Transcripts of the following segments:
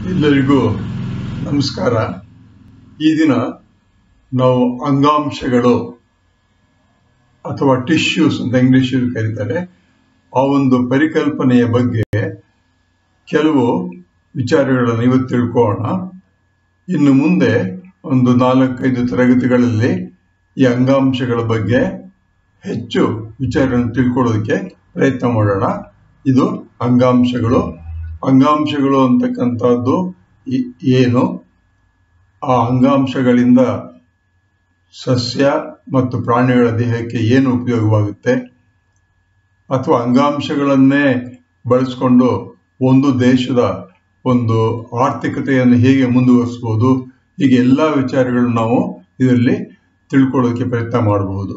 ಎಲ್ಲರಿಗೂ ನಮಸ್ಕಾರ ಈ ದಿನ ನಾವು ಅಂಗಾಂಶಗಳು ಅಥವಾ ಟಿಶ್ಯೂಸ್ ಅಂತ ಇಂಗ್ಲಿಷ್ ಕರೀತಾರೆ ಆ ಒಂದು ಪರಿಕಲ್ಪನೆಯ ಬಗ್ಗೆ ಕೆಲವು ವಿಚಾರಗಳನ್ನು ಇವತ್ತು ತಿಳ್ಕೊಳ್ಳೋಣ ಇನ್ನು ಮುಂದೆ ಒಂದು ನಾಲ್ಕೈದು ತರಗತಿಗಳಲ್ಲಿ ಈ ಅಂಗಾಂಶಗಳ ಬಗ್ಗೆ ಹೆಚ್ಚು ವಿಚಾರಗಳನ್ನು ತಿಳ್ಕೊಳ್ಳೋದಕ್ಕೆ ಪ್ರಯತ್ನ ಮಾಡೋಣ ಇದು ಅಂಗಾಂಶಗಳು ಅಂಗಾಂಶಗಳು ಅಂತಕ್ಕಂಥದ್ದು ಈ- ಏನು ಆ ಅಂಗಾಂಶಗಳಿಂದ ಸಸ್ಯ ಮತ್ತು ಪ್ರಾಣಿಗಳ ದೇಹಕ್ಕೆ ಏನು ಉಪಯೋಗವಾಗುತ್ತೆ ಅಥವಾ ಅಂಗಾಂಶಗಳನ್ನೇ ಬಳಸ್ಕೊಂಡು ಒಂದು ದೇಶದ ಒಂದು ಆರ್ಥಿಕತೆಯನ್ನು ಹೇಗೆ ಮುಂದುವರಿಸಬಹುದು ಹೀಗೆ ಎಲ್ಲ ವಿಚಾರಗಳನ್ನು ನಾವು ಇದರಲ್ಲಿ ತಿಳ್ಕೊಳ್ಳೋದಕ್ಕೆ ಪ್ರಯತ್ನ ಮಾಡಬಹುದು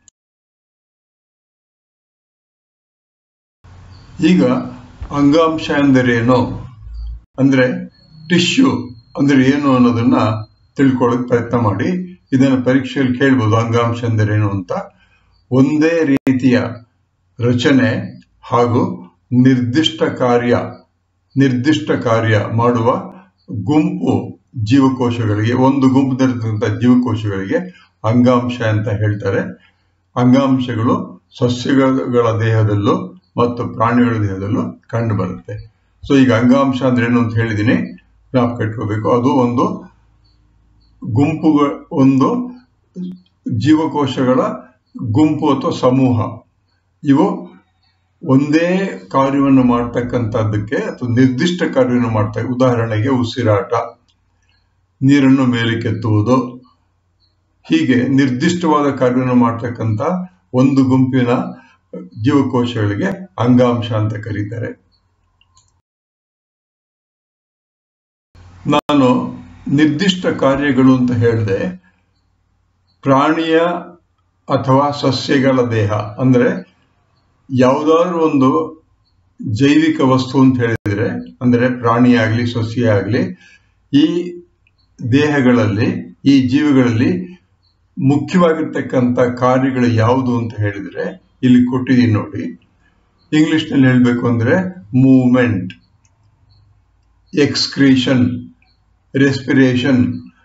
ಈಗ ಅಂಗಾಂಶ ಎಂದರೇನು ಅಂದ್ರೆ ಟಿಶ್ಯೂ ಅಂದ್ರೆ ಏನು ಅನ್ನೋದನ್ನ ತಿಳ್ಕೊಳ್ಳೋಕೆ ಪ್ರಯತ್ನ ಮಾಡಿ ಇದನ್ನ ಪರೀಕ್ಷೆಯಲ್ಲಿ ಕೇಳ್ಬೋದು ಅಂಗಾಂಶ ಎಂದರೇನು ಅಂತ ಒಂದೇ ರೀತಿಯ ರಚನೆ ಹಾಗೂ ನಿರ್ದಿಷ್ಟ ಕಾರ್ಯ ನಿರ್ದಿಷ್ಟ ಕಾರ್ಯ ಮಾಡುವ ಗುಂಪು ಜೀವಕೋಶಗಳಿಗೆ ಒಂದು ಗುಂಪಿನಲ್ಲಿರ್ತಕ್ಕಂಥ ಜೀವಕೋಶಗಳಿಗೆ ಅಂಗಾಂಶ ಅಂತ ಹೇಳ್ತಾರೆ ಅಂಗಾಂಶಗಳು ಸಸ್ಯಗಳ ದೇಹದಲ್ಲೂ ಮತ್ತು ಪ್ರಾಣಿಗಳ ದೇಹದಲ್ಲೂ ಕಂಡು ಬರುತ್ತೆ ಸೊ ಈಗ ಅಂಗಾಂಶ ಅಂದ್ರೆ ಏನು ಅಂತ ಹೇಳಿದೀನಿ ಜ್ಞಾಪಕ ಇಟ್ಕೋಬೇಕು ಅದು ಒಂದು ಗುಂಪುಗಳ ಒಂದು ಜೀವಕೋಶಗಳ ಗುಂಪು ಅಥವಾ ಸಮೂಹ ಇವು ಒಂದೇ ಕಾರ್ಯವನ್ನು ಮಾಡ್ತಕ್ಕಂಥದ್ದಕ್ಕೆ ಅಥವಾ ನಿರ್ದಿಷ್ಟ ಕಾರ್ಯವನ್ನು ಮಾಡ್ತಾ ಉದಾಹರಣೆಗೆ ಉಸಿರಾಟ ನೀರನ್ನು ಮೇಲಕ್ಕೆತ್ತುವುದು ಹೀಗೆ ನಿರ್ದಿಷ್ಟವಾದ ಕಾರ್ಯವನ್ನು ಮಾಡ್ತಕ್ಕಂಥ ಒಂದು ಗುಂಪಿನ ಜೀವಕೋಶಗಳಿಗೆ ಅಂಗಾಂಶ ಅಂತ ಕರೀತಾರೆ ನಾನು ನಿರ್ದಿಷ್ಟ ಕಾರ್ಯಗಳು ಅಂತ ಹೇಳಿದೆ ಪ್ರಾಣಿಯ ಅಥವಾ ಸಸ್ಯಗಳ ದೇಹ ಅಂದ್ರೆ ಯಾವುದಾದ್ರೂ ಒಂದು ಜೈವಿಕ ವಸ್ತು ಅಂತ ಹೇಳಿದ್ರೆ ಅಂದ್ರೆ ಪ್ರಾಣಿಯಾಗ್ಲಿ ಸಸ್ಯ ಆಗ್ಲಿ ಈ ದೇಹಗಳಲ್ಲಿ ಈ ಜೀವಿಗಳಲ್ಲಿ ಮುಖ್ಯವಾಗಿರ್ತಕ್ಕಂಥ ಕಾರ್ಯಗಳು ಯಾವುದು ಅಂತ ಹೇಳಿದ್ರೆ ಇಲ್ಲಿ ಕೊಟ್ಟಿದ್ದೀನಿ ನೋಡಿ ಇಂಗ್ಲಿಷ್ ನಲ್ಲಿ ಹೇಳ್ಬೇಕು ಅಂದ್ರೆ movement excretion respiration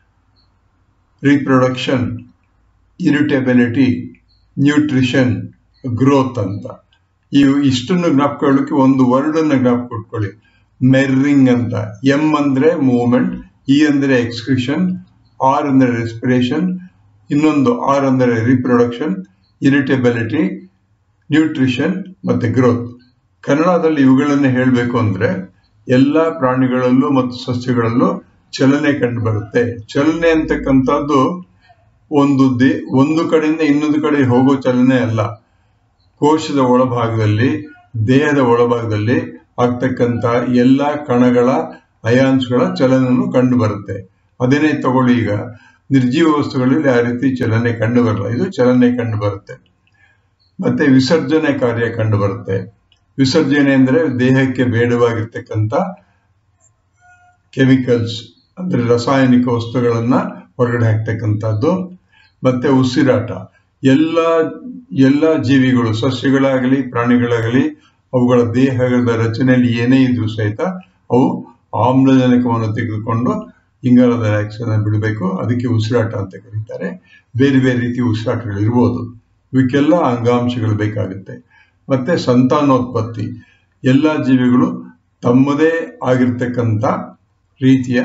reproduction irritability nutrition growth ಅಂತ ಇವು ಇಷ್ಟನ್ನು ಜ್ಞಾಪಕೊಳ್ಳಿಕ್ಕೆ ಒಂದು ವರ್ಡ್ ಅನ್ನ ಜ್ಞಾಪಕ ಇಟ್ಕೊಳ್ಳಿ ಮೆರ್ರಿಂಗ್ ಅಂತ ಎಂ ಅಂದ್ರೆ ಮೂವ್ಮೆಂಟ್ ಇ ಅಂದ್ರೆ ಎಕ್ಸ್ಕ್ರಿಷನ್ ಆರ್ ಅಂದ್ರೆ ರೆಸ್ಪಿರೇಷನ್ ಇನ್ನೊಂದು ಆರ್ ಅಂದ್ರೆ ರಿಪ್ರೊಡಕ್ಷನ್ ಇರಿಟಬಿಲಿಟಿ ನ್ಯೂಟ್ರಿಷನ್ ಮತ್ತೆ ಗ್ರೋತ್ ಕನ್ನಡದಲ್ಲಿ ಇವುಗಳನ್ನೇ ಹೇಳಬೇಕು ಅಂದ್ರೆ ಎಲ್ಲಾ ಪ್ರಾಣಿಗಳಲ್ಲೂ ಮತ್ತು ಸಸ್ಯಗಳಲ್ಲೂ ಚಲನೆ ಕಂಡು ಬರುತ್ತೆ ಚಲನೆ ಅಂತಕ್ಕಂಥದ್ದು ಒಂದು ದೇ ಒಂದು ಕಡೆಯಿಂದ ಇನ್ನೊಂದು ಕಡೆ ಹೋಗೋ ಚಲನೆ ಅಲ್ಲ ಕೋಶದ ಒಳಭಾಗದಲ್ಲಿ ದೇಹದ ಒಳಭಾಗದಲ್ಲಿ ಆಗ್ತಕ್ಕಂಥ ಎಲ್ಲ ಕಣಗಳ ಅಯಾನ್ಸ್ಗಳ ಚಲನನು ಕಂಡು ಬರುತ್ತೆ ಅದನ್ನೇ ತಗೊಳ್ಳಿ ಈಗ ನಿರ್ಜೀವ ವಸ್ತುಗಳಲ್ಲಿ ಆ ರೀತಿ ಚಲನೆ ಕಂಡು ಬರಲ್ಲ ಇದು ಚಲನೆ ಕಂಡು ಬರುತ್ತೆ ಮತ್ತೆ ವಿಸರ್ಜನೆ ಕಾರ್ಯ ಕಂಡು ಬರುತ್ತೆ ವಿಸರ್ಜನೆ ಅಂದ್ರೆ ದೇಹಕ್ಕೆ ಬೇಡವಾಗಿರ್ತಕ್ಕಂಥ ಕೆಮಿಕಲ್ಸ್ ಅಂದ್ರೆ ರಾಸಾಯನಿಕ ವಸ್ತುಗಳನ್ನ ಹೊರಗಡೆ ಹಾಕ್ತಕ್ಕಂಥದ್ದು ಮತ್ತೆ ಉಸಿರಾಟ ಎಲ್ಲ ಎಲ್ಲ ಜೀವಿಗಳು ಸಸ್ಯಗಳಾಗಲಿ ಪ್ರಾಣಿಗಳಾಗಲಿ ಅವುಗಳ ದೇಹದ ರಚನೆಯಲ್ಲಿ ಏನೇ ಇದ್ರೂ ಸಹಿತ ಅವು ಆಮ್ಲಜನಕವನ್ನು ತೆಗೆದುಕೊಂಡು ಇಂಗಾಲದ ಡೈಆಕ್ಸೈಡ್ ಬಿಡಬೇಕು ಅದಕ್ಕೆ ಉಸಿರಾಟ ಅಂತ ಕರೀತಾರೆ ಬೇರೆ ಬೇರೆ ರೀತಿಯ ಉಸಿರಾಟಗಳು ಇರ್ಬೋದು ಇವಕ್ಕೆಲ್ಲ ಅಂಗಾಂಶಗಳು ಬೇಕಾಗುತ್ತೆ ಮತ್ತೆ ಸಂತಾನೋತ್ಪತ್ತಿ ಎಲ್ಲ ಜೀವಿಗಳು ತಮ್ಮದೇ ಆಗಿರ್ತಕ್ಕಂಥ ರೀತಿಯ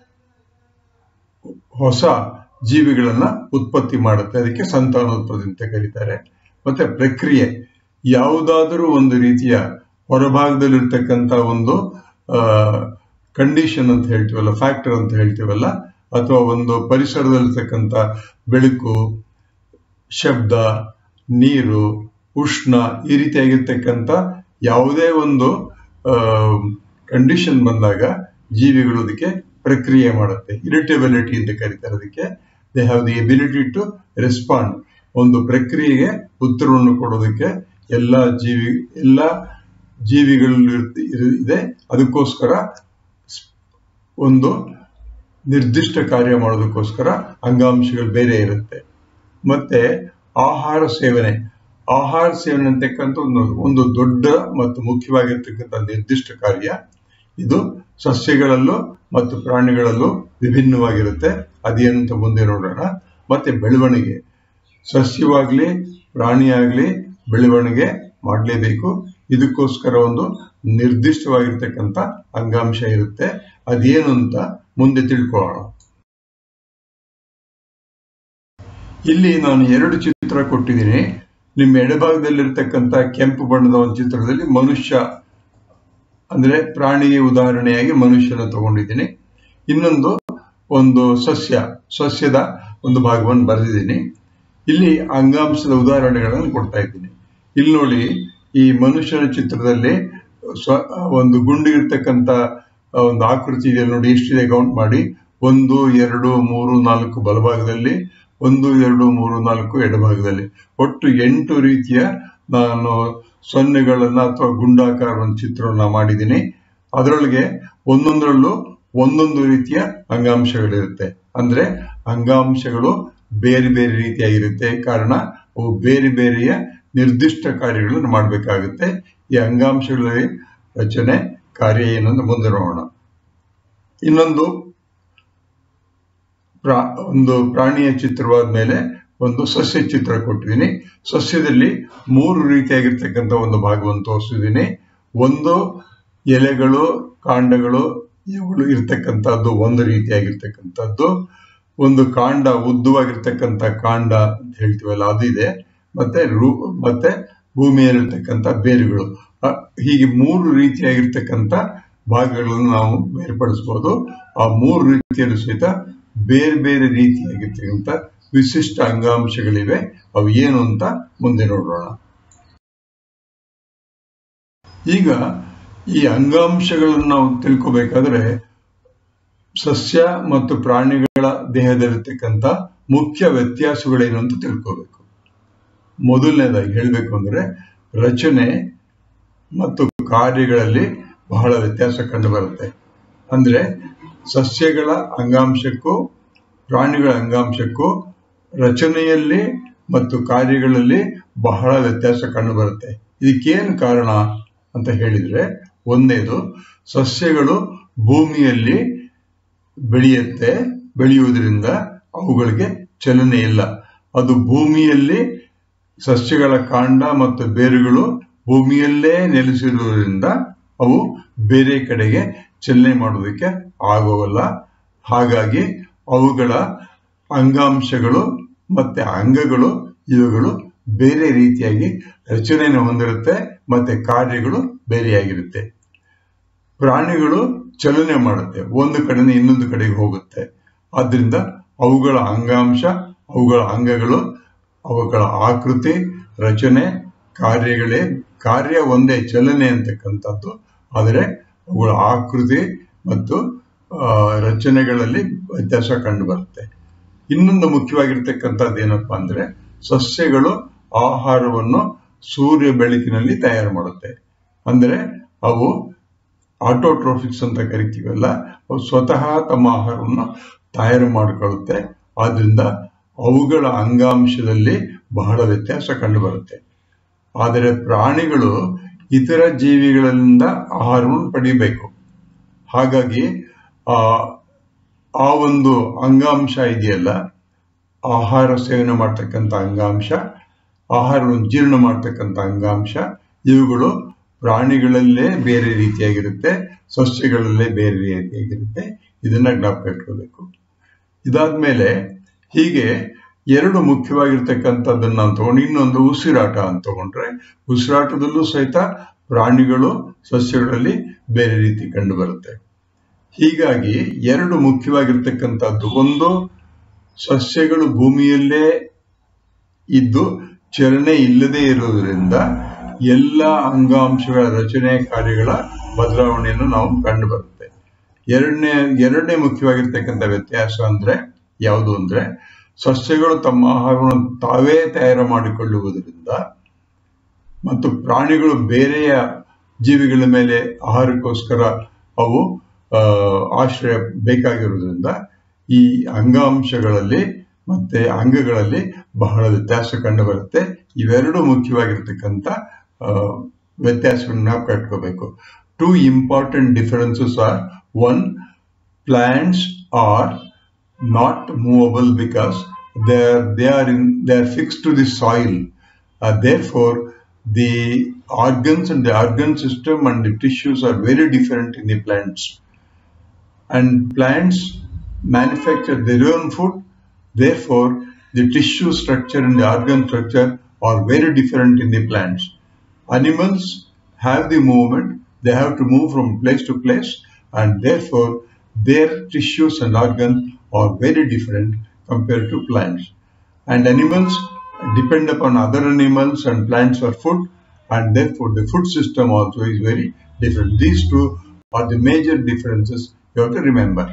ಹೊಸ ಜೀವಿಗಳನ್ನ ಉತ್ಪತ್ತಿ ಮಾಡುತ್ತೆ ಅದಕ್ಕೆ ಸಂತಾನೋತ್ಪತ್ತಿ ಅಂತ ಕರೀತಾರೆ ಮತ್ತೆ ಪ್ರಕ್ರಿಯೆ ಯಾವುದಾದರೂ ಒಂದು ರೀತಿಯ ಹೊರಭಾಗದಲ್ಲಿರ್ತಕ್ಕಂಥ ಒಂದು ಕಂಡೀಷನ್ ಅಂತ ಹೇಳ್ತೀವಲ್ಲ ಫ್ಯಾಕ್ಟರ್ ಅಂತ ಹೇಳ್ತೀವಲ್ಲ ಅಥವಾ ಒಂದು ಪರಿಸರದಲ್ಲಿರ್ತಕ್ಕಂಥ ಬೆಳಕು ಶಬ್ದ ನೀರು ಉಷ್ಣ ಈ ರೀತಿಯಾಗಿರ್ತಕ್ಕಂಥ ಯಾವುದೇ ಒಂದು ಕಂಡೀಷನ್ ಬಂದಾಗ ಜೀವಿಗಳು ಅದಕ್ಕೆ ಪ್ರಕ್ರಿಯೆ ಮಾಡುತ್ತೆ ಇರಿಟಬಿಲಿಟಿ ಅಂತ ಕರೀತಾರೆ ಅದಕ್ಕೆ they have the ability to respond ಒಂದು ಪ್ರಕ್ರಿಯೆಗೆ ಉತ್ತರವನ್ನು ಕೊಡೋದಕ್ಕೆ ಎಲ್ಲ ಜೀವಿ ಎಲ್ಲ ಜೀವಿಗಳಲ್ಲಿ ಇದೆ ಅದಕ್ಕೋಸ್ಕರ ಒಂದು ನಿರ್ದಿಷ್ಟ ಕಾರ್ಯ ಮಾಡೋದಕ್ಕೋಸ್ಕರ ಅಂಗಾಂಶಗಳು ಬೇರೆ ಇರುತ್ತೆ ಮತ್ತೆ ಆಹಾರ ಸೇವನೆ ಆಹಾರ ಸೇವನೆ ಅಂತಕ್ಕಂಥ ಒಂದು ಒಂದು ದೊಡ್ಡ ಮತ್ತು ಮುಖ್ಯವಾಗಿರ್ತಕ್ಕಂಥ ನಿರ್ದಿಷ್ಟ ಕಾರ್ಯ ಇದು ಸಸ್ಯಗಳಲ್ಲೂ ಮತ್ತು ಪ್ರಾಣಿಗಳಲ್ಲೂ ವಿಭಿನ್ನವಾಗಿರುತ್ತೆ ಅದೇನಂತ ಮುಂದೆ ನೋಡೋಣ ಮತ್ತೆ ಬೆಳವಣಿಗೆ ಸಸ್ಯವಾಗ್ಲಿ ಪ್ರಾಣಿಯಾಗ್ಲಿ ಬೆಳವಣಿಗೆ ಮಾಡಲೇಬೇಕು ಇದಕ್ಕೋಸ್ಕರ ಒಂದು ನಿರ್ದಿಷ್ಟವಾಗಿರ್ತಕ್ಕಂಥ ಅಂಗಾಂಶ ಇರುತ್ತೆ ಅದೇನು ಅಂತ ಮುಂದೆ ತಿಳ್ಕೊಳ್ಳೋಣ ಇಲ್ಲಿ ನಾನು ಎರಡು ಚಿತ್ರ ಕೊಟ್ಟಿದ್ದೀನಿ ನಿಮ್ಮ ಎಡಭಾಗದಲ್ಲಿರ್ತಕ್ಕಂಥ ಕೆಂಪು ಬಣ್ಣದ ಒಂದು ಚಿತ್ರದಲ್ಲಿ ಮನುಷ್ಯ ಅಂದ್ರೆ ಪ್ರಾಣಿಗೆ ಉದಾಹರಣೆಯಾಗಿ ಮನುಷ್ಯನ ತಗೊಂಡಿದ್ದೀನಿ ಇನ್ನೊಂದು ಒಂದು ಸಸ್ಯ ಸಸ್ಯದ ಒಂದು ಭಾಗವನ್ನು ಬರೆದಿದ್ದೀನಿ ಇಲ್ಲಿ ಅಂಗಾಂಶದ ಉದಾಹರಣೆಗಳನ್ನು ಕೊಡ್ತಾ ಇದ್ದೀನಿ ಇಲ್ಲಿ ನೋಡಿ ಈ ಮನುಷ್ಯನ ಚಿತ್ರದಲ್ಲಿ ಸ್ವ ಒಂದು ಗುಂಡು ಇರ್ತಕ್ಕಂಥ ಒಂದು ಆಕೃತಿ ಇದೆ ನೋಡಿ ಎಷ್ಟಿದೆ ಕೌಂಟ್ ಮಾಡಿ ಒಂದು ಎರಡು ಮೂರು ನಾಲ್ಕು ಬಲಭಾಗದಲ್ಲಿ ಒಂದು ಎರಡು ಮೂರು ನಾಲ್ಕು ಎಡಭಾಗದಲ್ಲಿ ಒಟ್ಟು ಎಂಟು ರೀತಿಯ ನಾನು ಸೊನ್ನೆಗಳನ್ನ ಅಥವಾ ಗುಂಡಾಕಾರ ಒಂದು ಚಿತ್ರವನ್ನ ಮಾಡಿದ್ದೀನಿ ಅದರೊಳಗೆ ಒಂದೊಂದರಲ್ಲೂ ಒಂದೊಂದು ರೀತಿಯ ಅಂಗಾಂಶಗಳಿರುತ್ತೆ ಅಂದ್ರೆ ಅಂಗಾಂಶಗಳು ಬೇರೆ ಬೇರೆ ರೀತಿಯಾಗಿರುತ್ತೆ ಕಾರಣ ಅವು ಬೇರೆ ಬೇರೆಯ ನಿರ್ದಿಷ್ಟ ಕಾರ್ಯಗಳನ್ನು ಮಾಡಬೇಕಾಗುತ್ತೆ ಈ ಅಂಗಾಂಶಗಳ ರಚನೆ ಕಾರ್ಯ ಏನಂತ ಮುಂದೆ ನೋಡೋಣ ಇನ್ನೊಂದು ಪ್ರಾ ಒಂದು ಪ್ರಾಣಿಯ ಚಿತ್ರವಾದ ಮೇಲೆ ಒಂದು ಸಸ್ಯ ಚಿತ್ರ ಕೊಟ್ಟಿದ್ದೀನಿ ಸಸ್ಯದಲ್ಲಿ ಮೂರು ರೀತಿಯಾಗಿರ್ತಕ್ಕಂಥ ಒಂದು ಭಾಗವನ್ನು ತೋರಿಸಿದ್ದೀನಿ ಒಂದು ಎಲೆಗಳು ಕಾಂಡಗಳು ಇವುಗಳು ಇರ್ತಕ್ಕಂಥದ್ದು ಒಂದು ರೀತಿಯಾಗಿರ್ತಕ್ಕಂಥದ್ದು ಒಂದು ಕಾಂಡ ಉದ್ದವಾಗಿರ್ತಕ್ಕಂಥ ಕಾಂಡ ಅಂತ ಹೇಳ್ತೀವಲ್ಲ ಅದಿದೆ ಮತ್ತೆ ರೂ ಮತ್ತೆ ಭೂಮಿಯಲ್ಲಿರ್ತಕ್ಕಂಥ ಬೇರುಗಳು ಹೀಗೆ ಮೂರು ರೀತಿಯಾಗಿರ್ತಕ್ಕಂಥ ಭಾಗಗಳನ್ನು ನಾವು ಬೇರ್ಪಡಿಸಬಹುದು ಆ ಮೂರು ರೀತಿಯಲ್ಲೂ ಸಹಿತ ಬೇರೆ ಬೇರೆ ರೀತಿಯಾಗಿರ್ತಕ್ಕಂಥ ವಿಶಿಷ್ಟ ಅಂಗಾಂಶಗಳಿವೆ ಅವು ಏನು ಅಂತ ಮುಂದೆ ನೋಡೋಣ ಈಗ ಈ ಅಂಗಾಂಶಗಳನ್ನು ನಾವು ತಿಳ್ಕೋಬೇಕಾದ್ರೆ ಸಸ್ಯ ಮತ್ತು ಪ್ರಾಣಿಗಳ ದೇಹದಲ್ಲಿರ್ತಕ್ಕಂಥ ಮುಖ್ಯ ವ್ಯತ್ಯಾಸಗಳೇನು ಅಂತ ತಿಳ್ಕೋಬೇಕು ಮೊದಲನೇದಾಗಿ ಹೇಳಬೇಕು ಅಂದ್ರೆ ರಚನೆ ಮತ್ತು ಕಾರ್ಯಗಳಲ್ಲಿ ಬಹಳ ವ್ಯತ್ಯಾಸ ಕಂಡು ಬರುತ್ತೆ ಅಂದ್ರೆ ಸಸ್ಯಗಳ ಅಂಗಾಂಶಕ್ಕೂ ಪ್ರಾಣಿಗಳ ಅಂಗಾಂಶಕ್ಕೂ ರಚನೆಯಲ್ಲಿ ಮತ್ತು ಕಾರ್ಯಗಳಲ್ಲಿ ಬಹಳ ವ್ಯತ್ಯಾಸ ಕಂಡು ಬರುತ್ತೆ ಇದಕ್ಕೇನು ಕಾರಣ ಅಂತ ಹೇಳಿದ್ರೆ ಒಂದೇದು ಸಸ್ಯಗಳು ಭೂಮಿಯಲ್ಲಿ ಬೆಳೆಯುತ್ತೆ ಬೆಳೆಯುವುದರಿಂದ ಅವುಗಳಿಗೆ ಚಲನೆ ಇಲ್ಲ ಅದು ಭೂಮಿಯಲ್ಲಿ ಸಸ್ಯಗಳ ಕಾಂಡ ಮತ್ತು ಬೇರುಗಳು ಭೂಮಿಯಲ್ಲೇ ನೆಲೆಸಿರುವುದರಿಂದ ಅವು ಬೇರೆ ಕಡೆಗೆ ಚಲನೆ ಮಾಡೋದಕ್ಕೆ ಆಗೋಲ್ಲ ಹಾಗಾಗಿ ಅವುಗಳ ಅಂಗಾಂಶಗಳು ಮತ್ತೆ ಅಂಗಗಳು ಇವುಗಳು ಬೇರೆ ರೀತಿಯಾಗಿ ರಚನೆಯನ್ನು ಹೊಂದಿರುತ್ತೆ ಮತ್ತೆ ಕಾರ್ಯಗಳು ಬೇರೆಯಾಗಿರುತ್ತೆ ಪ್ರಾಣಿಗಳು ಚಲನೆ ಮಾಡುತ್ತೆ ಒಂದು ಕಡೆಯಿಂದ ಇನ್ನೊಂದು ಕಡೆಗೆ ಹೋಗುತ್ತೆ ಆದ್ರಿಂದ ಅವುಗಳ ಅಂಗಾಂಶ ಅವುಗಳ ಅಂಗಗಳು ಅವುಗಳ ಆಕೃತಿ ರಚನೆ ಕಾರ್ಯಗಳೇ ಕಾರ್ಯ ಒಂದೇ ಚಲನೆ ಅಂತಕ್ಕಂಥದ್ದು ಆದರೆ ಅವುಗಳ ಆಕೃತಿ ಮತ್ತು ರಚನೆಗಳಲ್ಲಿ ವ್ಯತ್ಯಾಸ ಕಂಡು ಬರುತ್ತೆ ಇನ್ನೊಂದು ಮುಖ್ಯವಾಗಿರ್ತಕ್ಕಂಥದ್ದು ಏನಪ್ಪಾ ಅಂದ್ರೆ ಸಸ್ಯಗಳು ಆಹಾರವನ್ನು ಸೂರ್ಯ ಬೆಳಕಿನಲ್ಲಿ ತಯಾರು ಮಾಡುತ್ತೆ ಅಂದ್ರೆ ಅವು ಆಟೋಟ್ರೋಫಿಕ್ಸ್ ಅಂತ ಕರಿತೀವಲ್ಲ ಅವು ಸ್ವತಃ ತಮ್ಮ ಆಹಾರವನ್ನು ತಯಾರು ಮಾಡಿಕೊಳ್ಳುತ್ತೆ ಆದ್ರಿಂದ ಅವುಗಳ ಅಂಗಾಂಶದಲ್ಲಿ ಬಹಳ ವ್ಯತ್ಯಾಸ ಕಂಡು ಬರುತ್ತೆ ಆದರೆ ಪ್ರಾಣಿಗಳು ಇತರ ಜೀವಿಗಳಿಂದ ಆಹಾರವನ್ನು ಪಡಿಬೇಕು ಹಾಗಾಗಿ ಆ ಆ ಒಂದು ಅಂಗಾಂಶ ಇದೆಯಲ್ಲ ಆಹಾರ ಸೇವನೆ ಮಾಡ್ತಕ್ಕಂಥ ಅಂಗಾಂಶ ಆಹಾರವನ್ನು ಜೀರ್ಣ ಮಾಡ್ತಕ್ಕಂಥ ಅಂಗಾಂಶ ಇವುಗಳು ಪ್ರಾಣಿಗಳಲ್ಲೇ ಬೇರೆ ರೀತಿಯಾಗಿರುತ್ತೆ ಸಸ್ಯಗಳಲ್ಲೇ ಬೇರೆ ರೀತಿಯಾಗಿರುತ್ತೆ ಇದನ್ನ ಜ್ಞಾಪಕ ಇಟ್ಕೋಬೇಕು ಇದಾದ್ಮೇಲೆ ಹೀಗೆ ಎರಡು ಮುಖ್ಯವಾಗಿರ್ತಕ್ಕಂಥದ್ದನ್ನ ನಾನು ತಗೊಂಡು ಇನ್ನೊಂದು ಉಸಿರಾಟ ಅಂತ ತಗೊಂಡ್ರೆ ಉಸಿರಾಟದಲ್ಲೂ ಸಹಿತ ಪ್ರಾಣಿಗಳು ಸಸ್ಯಗಳಲ್ಲಿ ಬೇರೆ ರೀತಿ ಕಂಡು ಬರುತ್ತೆ ಹೀಗಾಗಿ ಎರಡು ಮುಖ್ಯವಾಗಿರ್ತಕ್ಕಂಥದ್ದು ಒಂದು ಸಸ್ಯಗಳು ಭೂಮಿಯಲ್ಲೇ ಇದ್ದು ಚಲನೆ ಇಲ್ಲದೆ ಇರುವುದರಿಂದ ಎಲ್ಲ ಅಂಗಾಂಶಗಳ ರಚನೆ ಕಾರ್ಯಗಳ ಬದಲಾವಣೆಯನ್ನು ನಾವು ಕಂಡು ಬರುತ್ತೆ ಎರಡನೇ ಎರಡನೇ ಮುಖ್ಯವಾಗಿರ್ತಕ್ಕಂಥ ವ್ಯತ್ಯಾಸ ಅಂದ್ರೆ ಯಾವುದು ಅಂದ್ರೆ ಸಸ್ಯಗಳು ತಮ್ಮ ಆಹಾರವನ್ನು ತಾವೇ ತಯಾರು ಮಾಡಿಕೊಳ್ಳುವುದರಿಂದ ಮತ್ತು ಪ್ರಾಣಿಗಳು ಬೇರೆಯ ಜೀವಿಗಳ ಮೇಲೆ ಆಹಾರಕ್ಕೋಸ್ಕರ ಅವು ಆಶ್ರಯ ಬೇಕಾಗಿರುವುದರಿಂದ ಈ ಅಂಗಾಂಶಗಳಲ್ಲಿ ಮತ್ತೆ ಅಂಗಗಳಲ್ಲಿ ಬಹಳ ವ್ಯತ್ಯಾಸ ಕಂಡು ಬರುತ್ತೆ ಇವೆರಡು ಮುಖ್ಯವಾಗಿರ್ತಕ್ಕಂಥ ವ್ಯತ್ಯಾಸಗಳನ್ನ ಕಟ್ಕೋಬೇಕು two important differences are one, plants are not movable because they are they are in they are fixed to the soil. Uh, therefore, the organs and the organ system and the tissues are very different in the plants. And plants manufacture their own food. Therefore, the tissue structure and the organ structure are very different in the plants. Animals have the movement, they have to move from place to place, and therefore their tissues and organs are very different compared to plants. And animals depend upon other animals and plants for food, and therefore the food system also is very different. These two are the major differences you have to remember.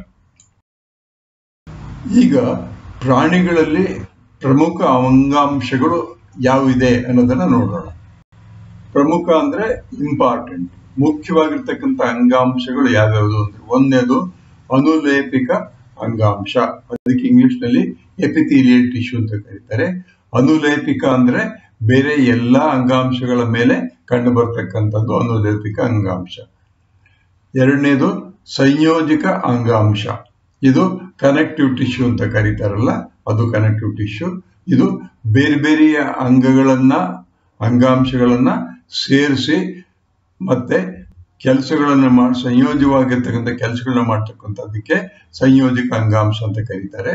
ಈಗ ಪ್ರಾಣಿಗಳಲ್ಲಿ ಪ್ರಮುಖ ಅಂಗಾಂಶಗಳು ಯಾವಿದೆ ಅನ್ನೋದನ್ನ ನೋಡೋಣ ಪ್ರಮುಖ ಅಂದ್ರೆ important ಮುಖ್ಯವಾಗಿರ್ತಕ್ಕಂಥ ಅಂಗಾಂಶಗಳು ಯಾವ್ಯಾವುದು ಅಂದ್ರೆ ಒಂದನೇದು ಅನುಲೇಪಿಕ ಅಂಗಾಂಶ ಅದಕ್ಕೆ ಇಂಗ್ಲಿಷ್ ನಲ್ಲಿ ಎಪಿಥೀಲಿಯಲ್ ಟಿಶ್ಯೂ ಅಂತ ಕರೀತಾರೆ ಅನುಲೇಪಿಕ ಅಂದ್ರೆ ಬೇರೆ ಎಲ್ಲಾ ಅಂಗಾಂಶಗಳ ಮೇಲೆ ಕಂಡು ಬರ್ತಕ್ಕಂಥದ್ದು ಅನುಲೇಪಿಕ ಅಂಗಾಂಶ ಎರಡನೇದು ಸಂಯೋಜಕ ಅಂಗಾಂಶ ಇದು ಕನೆಕ್ಟಿವ್ ಟಿಶ್ಯೂ ಅಂತ ಕರೀತಾರಲ್ಲ ಅದು ಕನೆಕ್ಟಿವ್ ಟಿಶ್ಯೂ ಇದು ಬೇರೆ ಬೇರೆಯ ಅಂಗಗಳನ್ನ ಅಂಗಾಂಶಗಳನ್ನ ಸೇರಿಸಿ ಮತ್ತೆ ಕೆಲಸಗಳನ್ನ ಮಾಡಿ ಸಂಯೋಜವಾಗಿರ್ತಕ್ಕಂಥ ಕೆಲಸಗಳನ್ನ ಮಾಡ್ತಕ್ಕಂಥದ್ದಕ್ಕೆ ಸಂಯೋಜಕ ಅಂಗಾಂಶ ಅಂತ ಕರೀತಾರೆ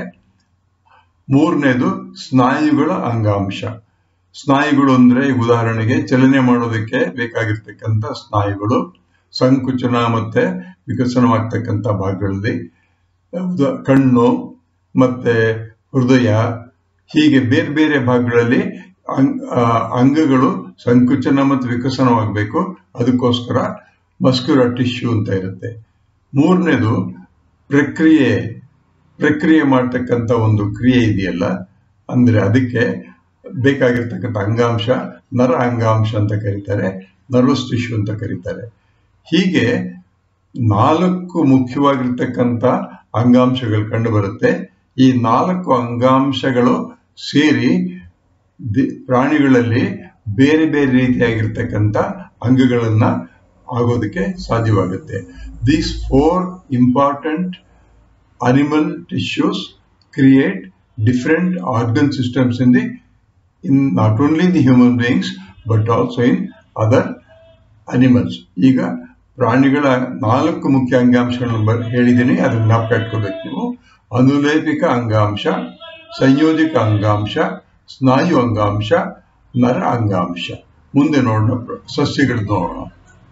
ಮೂರನೇದು ಸ್ನಾಯುಗಳ ಅಂಗಾಂಶ ಸ್ನಾಯುಗಳು ಅಂದ್ರೆ ಉದಾಹರಣೆಗೆ ಚಲನೆ ಮಾಡೋದಕ್ಕೆ ಬೇಕಾಗಿರ್ತಕ್ಕಂಥ ಸ್ನಾಯುಗಳು ಸಂಕುಚನ ಮತ್ತೆ ವಿಕಸನವಾಗ್ತಕ್ಕಂಥ ಭಾಗಗಳಲ್ಲಿ ಉದಾ- ಕಣ್ಣು ಮತ್ತೆ ಹೃದಯ ಹೀಗೆ ಬೇರೆ ಬೇರೆ ಭಾಗಗಳಲ್ಲಿ ಅಂಗ್- ಆ, ಅಂಗಗಳು ಸಂಕುಚನ ಮತ್ತು ವಿಕಸನವಾಗಬೇಕು ಅದಕ್ಕೋಸ್ಕರ ಮಸ್ಕ್ಯುಲರ್ ಟಿಶ್ಯೂ ಅಂತ ಇರುತ್ತೆ ಮೂರನೇದು ಪ್ರಕ್ರಿಯೆ ಪ್ರಕ್ರಿಯೆ ಮಾಡ್ತಕ್ಕಂಥ ಒಂದು ಕ್ರಿಯೆ ಇದೆಯಲ್ಲ ಅಂದ್ರೆ ಅದಕ್ಕೆ ಬೇಕಾಗಿರ್ತಕ್ಕಂಥ ಅಂಗಾಂಶ ನರ ಅಂಗಾಂಶ ಅಂತ ಕರೀತಾರೆ ನರ್ವಸ್ ಟಿಶ್ಯೂ ಅಂತ ಕರೀತಾರೆ ಹೀಗೆ ನಾಲ್ಕು ಮುಖ್ಯವಾಗಿರ್ತಕ್ಕಂಥ ಅಂಗಾಂಶಗಳು ಕಂಡು ಬರುತ್ತೆ ಈ ನಾಲ್ಕು ಅಂಗಾಂಶಗಳು ಸೇರಿ ದಿ- ಪ್ರಾಣಿಗಳಲ್ಲಿ ಬೇರೆ ಬೇರೆ ರೀತಿಯಾಗಿರ್ತಕ್ಕಂಥ ಅಂಗಗಳನ್ನ ಆಗೋದಕ್ಕೆ ಸಾಧ್ಯವಾಗುತ್ತೆ these four important animal tissues create different organ systems in the in not only the human beings but also in other animals ಈಗ ಪ್ರಾಣಿಗಳ ನಾಲ್ಕು ಮುಖ್ಯ ಅಂಗಾಂಶಗಳನ್ನು ಬ- ಹೇಳಿದ್ದೀನಿ ಅದನ್ನ ಜ್ಞಾಪಕ ಇಟ್ಕೋಬೇಕು ನೀವು ಅನುಲೇಪಿಕ ಅಂಗಾಂಶ ಸಂಯೋಜಕ ಅಂಗಾಂಶ ಸ್ನಾಯು ಅಂಗಾಂಶ ನರ ಅಂಗಾಂಶ ಮುಂದೆ ನೋಡೋಣ ಪ್ರ- ಸಸ್ಯಗಳದ್ದು ನೋಡೋಣ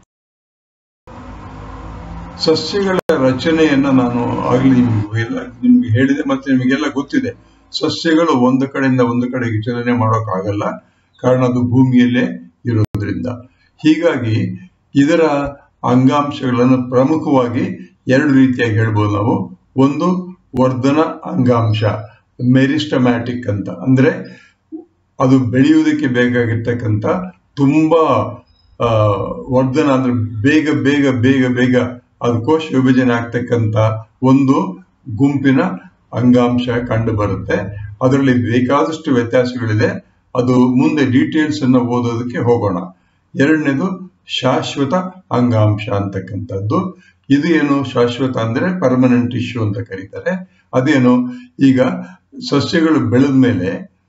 ಸಸ್ಯಗಳ ರಚನೆಯನ್ನ ನಾನು ಆಗ್ಲಿ ನಿಮ್ಗೆಲ್ಲ ನಿಮ್ಗೆ ಹೇಳಿದೆ ಮತ್ತೆ ನಿಮಗೆಲ್ಲ ಗೊತ್ತಿದೆ ಸಸ್ಯಗಳು ಒಂದು ಕಡೆಯಿಂದ ಒಂದು ಕಡೆಗೆ ಚಲನೆ ಮಾಡೋಕ್ಕಾಗಲ್ಲ ಕಾರಣ ಅದು ಭೂಮಿಯಲ್ಲೇ ಇರೋದ್ರಿಂದ ಹೀಗಾಗಿ ಇದರ ಅಂಗಾಂಶಗಳನ್ನು ಪ್ರಮುಖವಾಗಿ ಎರಡು ರೀತಿಯಾಗಿ ಹೇಳ್ಬೋದು ನಾವು ಒಂದು ವರ್ಧನ ಅಂಗಾಂಶ ಮೆರಿಸ್ಟಮ್ಯಾಟಿಕ್ ಅಂತ ಅಂದ್ರೆ ಅದು ಬೆಳೆಯುವುದಕ್ಕೆ ಬೇಕಾಗಿರ್ತಕ್ಕಂಥ ತುಂಬಾ ಆ, ವರ್ಧನ ಅಂದ್ರೆ ಬೇಗ ಬೇಗ ಬೇಗ ಬೇಗ ಅದು ಕೋಶ ವಿಭಜನೆ ಆಗ್ತಕ್ಕಂಥ ಒಂದು ಗುಂಪಿನ ಅಂಗಾಂಶ ಕಂಡು ಬರುತ್ತೆ ಅದರಲ್ಲಿ ಬೇಕಾದಷ್ಟು ವ್ಯತ್ಯಾಸಗಳಿದೆ ಅದು ಮುಂದೆ ಡೀಟೇಲ್ಸ್ ಅನ್ನ ಓದೋದಕ್ಕೆ ಹೋಗೋಣ ಎರಡನೇದು ಶಾಶ್ವತ ಅಂಗಾಂಶ ಅಂತಕ್ಕಂಥದ್ದು ಇದು ಏನು ಶಾಶ್ವತ ಅಂದ್ರೆ ಪರ್ಮನೆಂಟ್ ಟಿಶ್ಯೂ ಅಂತ ಕರೀತಾರೆ ಅದೇನು ಈಗ ಸಸ್ಯಗಳು ಬೆಳೆದ ಮೇಲೆ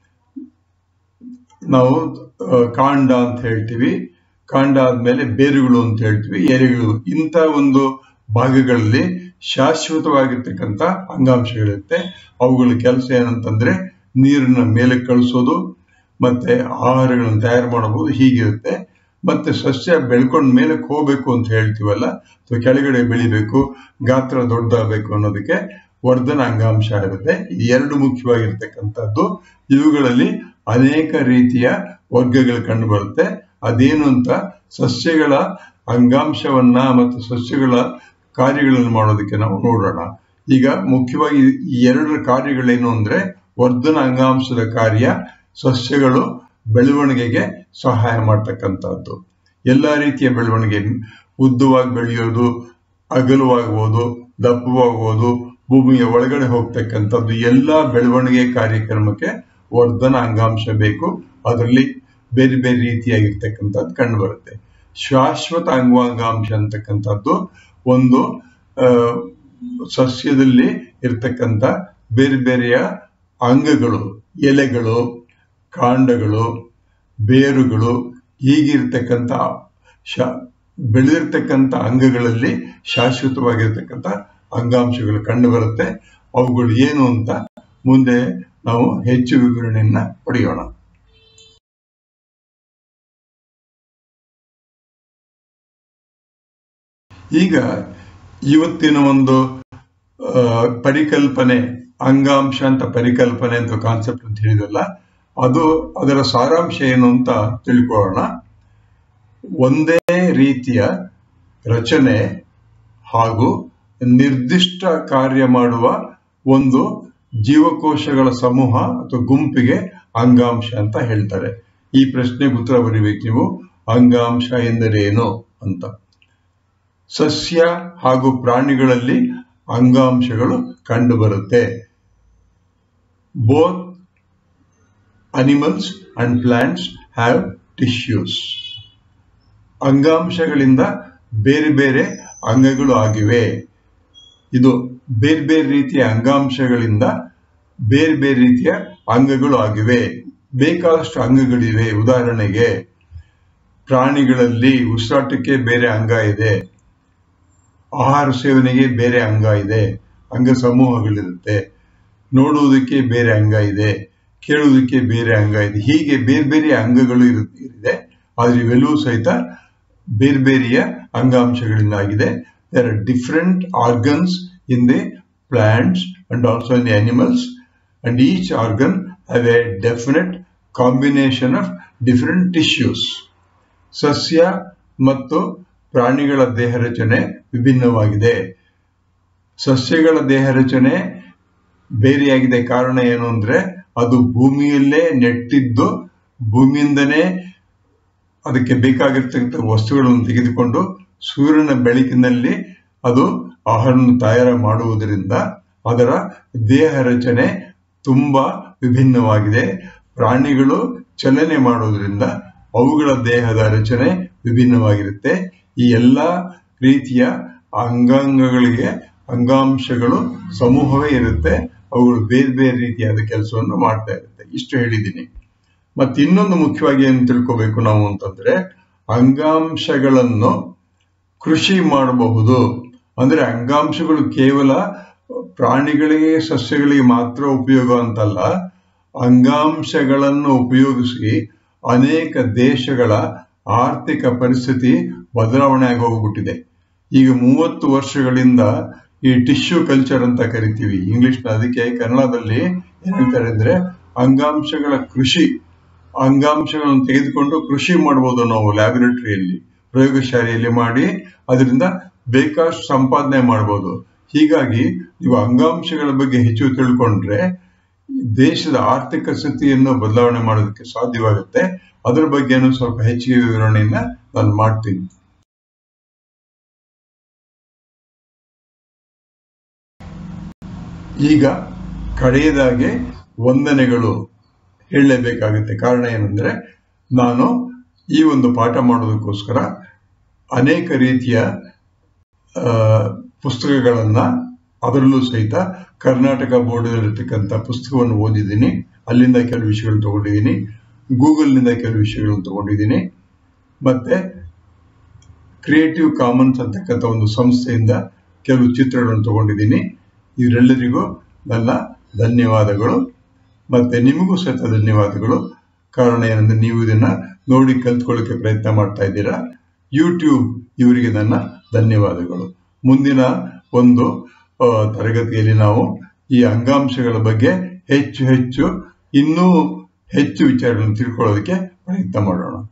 ನಾವು ಆ, ಕಾಂಡ ಅಂತ ಹೇಳ್ತೀವಿ ಕಾಂಡ ಆದ್ಮೇಲೆ ಬೇರುಗಳು ಅಂತ ಹೇಳ್ತೀವಿ ಎಲೆಗಳು ಇಂಥ ಒಂದು ಭಾಗಗಳಲ್ಲಿ ಶಾಶ್ವತವಾಗಿರ್ತಕ್ಕಂಥ ಅಂಗಾಂಶಗಳಿರುತ್ತೆ ಅವುಗಳ ಕೆಲಸ ಏನಂತಂದ್ರೆ ನೀರನ್ನ ಮೇಲೆ ಕಳಿಸೋದು ಮತ್ತೆ ಆಹಾರಗಳನ್ನು ತಯಾರು ಮಾಡಬಹುದು ಹೀಗಿರುತ್ತೆ ಮತ್ತೆ ಸಸ್ಯ ಬೆಳ್ಕೊಂಡ್ ಮೇಲಕ್ಕೆ ಹೋಗ್ಬೇಕು ಅಂತ ಹೇಳ್ತೀವಲ್ಲ ಸೊ ಕೆಳಗಡೆ ಬೆಳಿಬೇಕು ಗಾತ್ರ ದೊಡ್ಡದಾಗಬೇಕು ಅನ್ನೋದಕ್ಕೆ ವರ್ಧನ ಅಂಗಾಂಶ ಇರುತ್ತೆ ಈ ಎರಡು ಮುಖ್ಯವಾಗಿರ್ತಕ್ಕಂಥದ್ದು ಇವುಗಳಲ್ಲಿ ಅನೇಕ ರೀತಿಯ ವರ್ಗಗಳು ಕಂಡು ಬರುತ್ತೆ ಅದೇನು ಅಂತ ಸಸ್ಯಗಳ ಅಂಗಾಂಶವನ್ನ ಮತ್ತು ಸಸ್ಯಗಳ ಕಾರ್ಯಗಳನ್ನು ಮಾಡೋದಕ್ಕೆ ನಾವು ನೋಡೋಣ ಈಗ ಮುಖ್ಯವಾಗಿ ಈ ಎರಡರ ಕಾರ್ಯಗಳೇನು ಅಂದ್ರೆ ವರ್ಧನ ಅಂಗಾಂಶದ ಕಾರ್ಯ ಸಸ್ಯಗಳು ಬೆಳವಣಿಗೆಗೆ ಸಹಾಯ ಮಾಡ್ತಕ್ಕಂಥದ್ದು ಎಲ್ಲ ರೀತಿಯ ಬೆಳವಣಿಗೆ ಉದ್ದವಾಗಿ ಬೆಳೆಯೋದು ಅಗಲವಾಗ್ಬೋದು ದಪ್ಪವಾಗ್ಬೋದು ಭೂಮಿಯ ಒಳಗಡೆ ಹೋಗ್ತಕ್ಕಂಥದ್ದು ಎಲ್ಲ ಬೆಳವಣಿಗೆ ಕಾರ್ಯಕ್ರಮಕ್ಕೆ ವರ್ಧನ ಅಂಗಾಂಶ ಬೇಕು ಅದರಲ್ಲಿ ಬೇರೆ ಬೇರೆ ರೀತಿಯಾಗಿರ್ತಕ್ಕಂಥದ್ದು ಕಂಡು ಬರುತ್ತೆ ಶಾಶ್ವತ ಅಂಗಾಂಗಾಂಶ ಅಂತಕ್ಕಂಥದ್ದು ಒಂದು ಆ, ಸಸ್ಯದಲ್ಲಿ ಇರ್ತಕ್ಕಂಥ ಬೇರೆ ಬೇರೆಯ ಅಂಗಗಳು ಎಲೆಗಳು ಕಾಂಡಗಳು ಬೇರುಗಳು ಹೀಗಿರ್ತಕ್ಕಂಥ ಶಾ ಬೆಳೆದಿರ್ತಕ್ಕಂಥ ಅಂಗಗಳಲ್ಲಿ ಶಾಶ್ವತವಾಗಿರ್ತಕ್ಕಂಥ ಅಂಗಾಂಶಗಳು ಕಂಡು ಬರುತ್ತೆ ಅವುಗಳು ಏನು ಅಂತ ಮುಂದೆ ನಾವು ಹೆಚ್ಚು ವಿವರಣೆಯನ್ನ ಪಡೆಯೋಣ ಈಗ ಇವತ್ತಿನ ಒಂದು ಆ, ಪರಿಕಲ್ಪನೆ ಅಂಗಾಂಶ ಅಂತ ಪರಿಕಲ್ಪನೆ ಅಂತ ಕಾನ್ಸೆಪ್ಟ್ ಅಂತ ಹೇಳಿದಲ್ಲ ಅದು ಅದರ ಸಾರಾಂಶ ಏನು ಅಂತ ತಿಳ್ಕೊಳ್ಳೋಣ ಒಂದೇ ರೀತಿಯ ರಚನೆ ಹಾಗೂ ನಿರ್ದಿಷ್ಟ ಕಾರ್ಯ ಮಾಡುವ ಒಂದು ಜೀವಕೋಶಗಳ ಸಮೂಹ ಅಥವಾ ಗುಂಪಿಗೆ ಅಂಗಾಂಶ ಅಂತ ಹೇಳ್ತಾರೆ ಈ ಪ್ರಶ್ನೆಗೆ ಉತ್ತರ ಬರೀಬೇಕು ನೀವು ಅಂಗಾಂಶ ಎಂದರೇನು ಅಂತ ಸಸ್ಯ ಹಾಗೂ ಪ್ರಾಣಿಗಳಲ್ಲಿ ಅಂಗಾಂಶಗಳು ಕಂಡುಬರುತ್ತೆ both animals and plants have tissues ಅಂಗಾಂಶಗಳಿಂದ ಬೇರೆ ಬೇರೆ ಅಂಗಗಳು ಆಗಿವೆ ಇದು ಬೇರೆ ಬೇರೆ ರೀತಿಯ ಅಂಗಾಂಶಗಳಿಂದ ಬೇರೆ ಬೇರೆ ರೀತಿಯ ಅಂಗಗಳು ಆಗಿವೆ ಬೇಕಾದಷ್ಟು ಅಂಗಗಳಿವೆ ಉದಾಹರಣೆಗೆ ಪ್ರಾಣಿಗಳಲ್ಲಿ ಉಸಿರಾಟಕ್ಕೆ ಬೇರೆ ಅಂಗ ಇದೆ ಆಹಾರ ಸೇವನೆಗೆ ಬೇರೆ ಅಂಗ ಇದೆ ಅಂಗ ಸಮೂಹಗಳಿರುತ್ತೆ ನೋಡುವುದಕ್ಕೆ ಬೇರೆ ಅಂಗ ಇದೆ ಕೇಳುವುದಕ್ಕೆ ಬೇರೆ ಅಂಗ ಇದೆ ಹೀಗೆ ಬೇರೆ ಬೇರೆ ಅಂಗಗಳು ಇರು- ಇದೆ ಆದ್ರೆ ಇವೆಲ್ಲವೂ ಸಹಿತ ಬೇರೆ ಬೇರೆಯ ಅಂಗಾಂಶಗಳಿಂದಾಗಿದೆ there are different organs in the plants and also in the animals and each organ have a definite combination of different tissues ಸಸ್ಯ ಮತ್ತು ಪ್ರಾಣಿಗಳ ದೇಹ ರಚನೆ ವಿಭಿನ್ನವಾಗಿದೆ ಸಸ್ಯಗಳ ದೇಹ ರಚನೆ ಬೇರೆಯಾಗಿದೆ ಕಾರಣ ಏನು ಅಂದ್ರೆ ಅದು ಭೂಮಿಯಲ್ಲೇ ನೆಟ್ಟಿದ್ದು ಭೂಮಿಯಿಂದನೇ ಅದಕ್ಕೆ ಬೇಕಾಗಿರ್ತಕ್ಕಂಥ ವಸ್ತುಗಳನ್ನು ತೆಗೆದುಕೊಂಡು ಸೂರ್ಯನ ಬೆಳಕಿನಲ್ಲಿ ಅದು ಆಹಾರವನ್ನು ತಯಾರು ಮಾಡುವುದರಿಂದ ಅದರ ದೇಹ ರಚನೆ ತುಂಬಾ ವಿಭಿನ್ನವಾಗಿದೆ ಪ್ರಾಣಿಗಳು ಚಲನೆ ಮಾಡುವುದರಿಂದ ಅವುಗಳ ದೇಹದ ರಚನೆ ವಿಭಿನ್ನವಾಗಿರುತ್ತೆ ಈ ಎಲ್ಲ ರೀತಿಯ ಅಂಗಾಂಗಗಳಿಗೆ ಅಂಗಾಂಶಗಳು ಸಮೂಹವೇ ಇರುತ್ತೆ ಅವುಗಳು ಬೇರೆ ಬೇರೆ ರೀತಿಯಾದ ಕೆಲಸವನ್ನು ಮಾಡ್ತಾ ಇರುತ್ತೆ ಇಷ್ಟು ಹೇಳಿದ್ದೀನಿ ಮತ್ತೆ ಇನ್ನೊಂದು ಮುಖ್ಯವಾಗಿ ಏನು ತಿಳ್ಕೋಬೇಕು ನಾವು ಅಂತಂದ್ರೆ ಅಂಗಾಂಶಗಳನ್ನು ಕೃಷಿ ಮಾಡಬಹುದು ಅಂದ್ರೆ ಅಂಗಾಂಶಗಳು ಕೇವಲ ಪ್ರಾಣಿಗಳಿಗೆ ಸಸ್ಯಗಳಿಗೆ ಮಾತ್ರ ಉಪಯೋಗ ಅಂತಲ್ಲ ಅಂಗಾಂಶಗಳನ್ನು ಉಪಯೋಗಿಸಿ ಅನೇಕ ದೇಶಗಳ ಆರ್ಥಿಕ ಪರಿಸ್ಥಿತಿ ಬದಲಾವಣೆ ಆಗಿ ಹೋಗ್ಬಿಟ್ಟಿದೆ ಈಗ ಮೂವತ್ತು ವರ್ಷಗಳಿಂದ ಈ ಟಿಶ್ಯೂ ಕಲ್ಚರ್ ಅಂತ ಕರಿತೀವಿ ಇಂಗ್ಲಿಷ್ನ ಅದಕ್ಕೆ ಕನ್ನಡದಲ್ಲಿ ಏನ್ ಹೇಳ್ತಾರೆ ಅಂದ್ರೆ ಅಂಗಾಂಶಗಳ ಕೃಷಿ ಅಂಗಾಂಶಗಳನ್ನು ತೆಗೆದುಕೊಂಡು ಕೃಷಿ ಮಾಡ್ಬೋದು ನಾವು ಲ್ಯಾಬೊರೇಟರಿಯಲ್ಲಿ ಪ್ರಯೋಗಶಾಲೆಯಲ್ಲಿ ಮಾಡಿ ಅದರಿಂದ ಬೇಕಾಷ್ಟು ಸಂಪಾದನೆ ಮಾಡ್ಬೋದು ಹೀಗಾಗಿ ನೀವು ಅಂಗಾಂಶಗಳ ಬಗ್ಗೆ ಹೆಚ್ಚು ತಿಳ್ಕೊಂಡ್ರೆ ದೇಶದ ಆರ್ಥಿಕ ಸ್ಥಿತಿಯನ್ನು ಬದಲಾವಣೆ ಮಾಡೋದಕ್ಕೆ ಸಾಧ್ಯವಾಗುತ್ತೆ ಅದರ ಬಗ್ಗೆನೂ ಸ್ವಲ್ಪ ಹೆಚ್ಚಿಗೆ ವಿವರಣೆಯನ್ನ ನಾನು ಮಾಡ್ತೀನಿ ಈಗ ಕಡೆಯದಾಗೆ ವಂದನೆಗಳು ಹೇಳಲೇಬೇಕಾಗುತ್ತೆ ಕಾರಣ ಏನಂದ್ರೆ ನಾನು ಈ ಒಂದು ಪಾಠ ಮಾಡೋದಕ್ಕೋಸ್ಕರ ಅನೇಕ ರೀತಿಯ ಆ, ಪುಸ್ತಕಗಳನ್ನ ಅದರಲ್ಲೂ ಸಹಿತ ಕರ್ನಾಟಕ ಬೋರ್ಡಲ್ಲಿರ್ತಕ್ಕಂಥ ಪುಸ್ತಕವನ್ನು ಓದಿದ್ದೀನಿ ಅಲ್ಲಿಂದ ಕೆಲವು ವಿಷಯಗಳು ತಗೊಂಡಿದ್ದೀನಿ ಗೂಗಲ್ನಿಂದ ಕೆಲವು ವಿಷಯಗಳನ್ನು ತಗೊಂಡಿದ್ದೀನಿ ಮತ್ತೆ ಕ್ರಿಯೇಟಿವ್ ಕಾಮನ್ಸ್ ಅಂತಕ್ಕಂಥ ಒಂದು ಸಂಸ್ಥೆಯಿಂದ ಕೆಲವು ಚಿತ್ರಗಳನ್ನು ತಗೊಂಡಿದ್ದೀನಿ ಇವರೆಲ್ಲರಿಗೂ ನನ್ನ ಧನ್ಯವಾದಗಳು ಮತ್ತೆ ನಿಮಗೂ ಸಹಿತ ಧನ್ಯವಾದಗಳು ಕಾರಣ ಏನಂದ್ರೆ ನೀವು ಇದನ್ನ ನೋಡಿ ಕಲ್ತ್ಕೊಳ್ಳಿಕ್ಕೆ ಪ್ರಯತ್ನ ಮಾಡ್ತಾ ಇದ್ದೀರಾ ಯೂಟ್ಯೂಬ್ ಇವರಿಗೆ ನನ್ನ ಧನ್ಯವಾದಗಳು ಮುಂದಿನ ಒಂದು ಆ, ತರಗತಿಯಲ್ಲಿ ನಾವು ಈ ಅಂಗಾಂಶಗಳ ಬಗ್ಗೆ ಹೆಚ್ಚು ಹೆಚ್ಚು ಇನ್ನೂ ಹೆಚ್ಚು ವಿಚಾರಗಳನ್ನು ತಿಳ್ಕೊಳ್ಳೋದಕ್ಕೆ ಪ್ರಯತ್ನ ಮಾಡೋಣ